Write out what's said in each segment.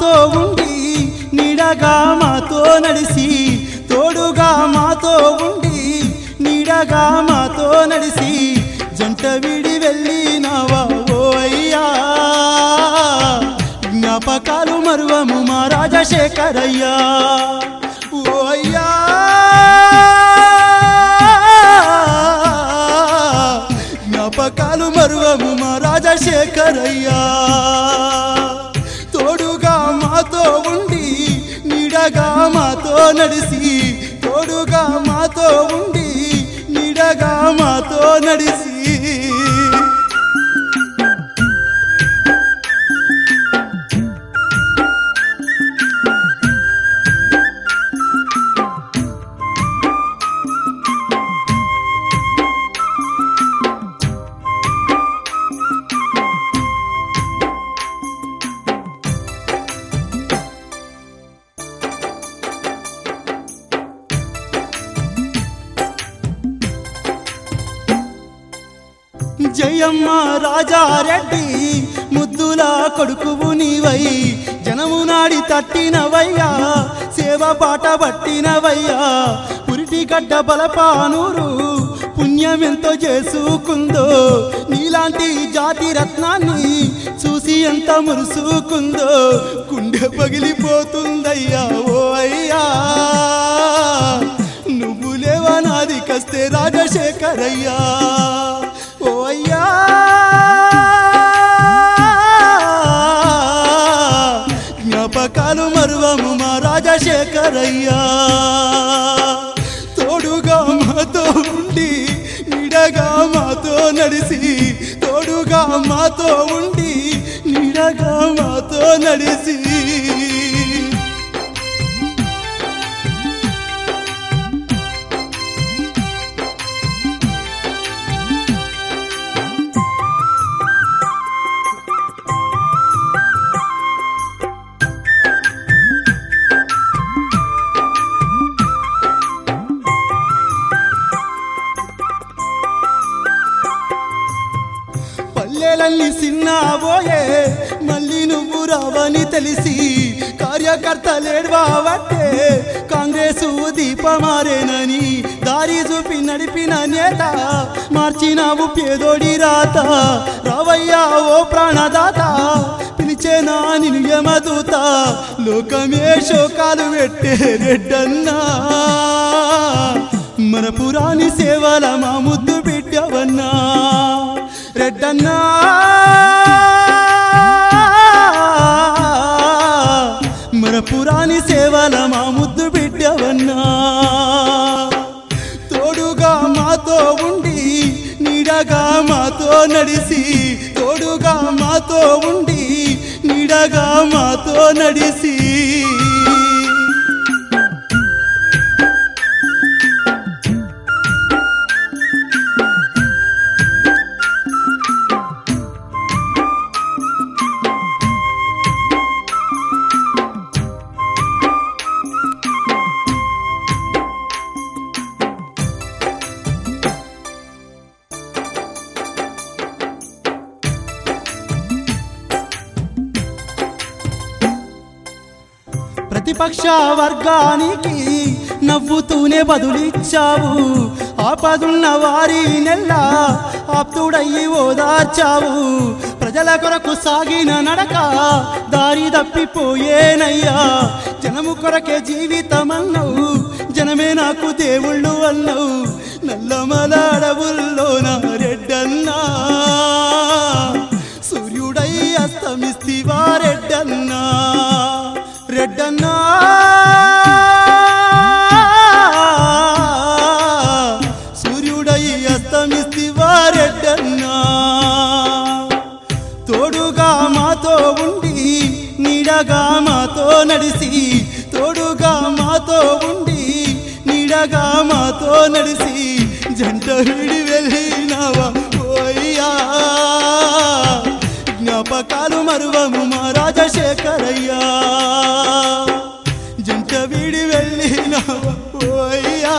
మాతో ఉండి నీడగా మాతో నడిసి తోడుగా మాతో ఉండి నీడగా మాతో నడిసి జంట విడి వెళ్ళినావా ఓ అయ్యా జ్ఞాపకాలు మరువము మా రాజశేఖరయ్యా ఓ అయ్యా జ్ఞాపకాలు మరువము మా రాజశేఖరయ్యా తోడుగా మాతో ఉండి నీడగా మాతో నడిసి తోడుగా మాతో ఉండి నీడగా మాతో నడిసి జయమ్మ రాజారెడ్డి ముద్దుల కొడుకువు నీవై జనము నాడి తట్టినవయ్యా సేవ పాట పట్టినవయ్యా పురిటి గడ్డ బలపానూరు పుణ్యమెంతో చేసుకుందో నీలాంటి జాతి రత్నాన్ని చూసి ఎంత మురుసుకుందో గుండె పగిలిపోతుందయ్యా ఓ అయ్యా నువ్వు లేవా నాది కస్తే రాజశేఖరయ్యా ఓ అయ్యా జ్ఞాపకాలు మరువము మా రాజశేఖరయ్యా తోడుగా మాతో ఉండి నీడగా మాతో నడిసి తోడుగా మాతో ఉండి నీడగా మాతో నడిసి పల్లెలల్లి సిన్నాబోయే మళ్ళీ నువ్వు రావని తెలిసి కార్యకర్తలేడ్వావట్టే కాంగ్రెసు దీపమారేనని దారి చూపి నడిపిన నేత మార్చినావు పేదోడి రాత రావయ్యా ఓ ప్రాణదాత పిలిచేనా నిన్ను యమదూత లోకమే శోకాలు పెట్టే రెడ్డన్నా మన పురాణి సేవల మా ముద్దు బిడ్డవన్నా రెడ్డన్నా మన పురాణి సేవల మా ముద్దు బిడ్డవన్నా తోడుగా మాతో ఉండి నీడగా మాతో నడిసి తోడుగా మాతో ఉండి నీడగా మాతో నడిసి ప్రతిపక్ష వర్గానికి నవ్వుతూనే బదులిచ్చావు ఆపదున్న వారి నెల్ల ఆప్తుడయ్యి ఓదార్చావు ప్రజల కొరకు సాగిన నడక దారి తప్పిపోయేనయ్యా జనము కొరకే జీవితమన్నావు జనమే నాకు దేవుళ్ళు అన్నావు నల్లమల అడవుల్లో నా రెడ్డన్నా సూర్యుడై అస్తమిస్తివా రెడ్డన్నా రెడ్డన్నా సూర్యుడై అస్తమిస్తివా రెడ్డన్నా తోడుగా మాతో ఉండి నీడగా మాతో నడిసి తోడుగా మాతో ఉండి నీడగా మాతో నడిసి జంట విడి వెళ్ళినావా ఓయ్యా జ్ఞాపకాలు మరువము మా రాజశేఖరయ్యా జంట విడి వెళ్ళినావా ఓయ్యా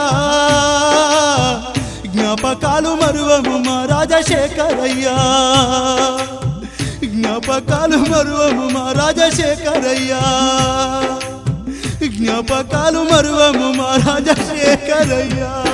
జ్ఞాపకాలు మరువము మా రాజశేఖరయ్యా జ్ఞాప జ్ఞాపకాలు మరువము మా రాజశేఖరయ్యా జ్ఞాపకాలు మరువము మా రాజశేఖరయ్యా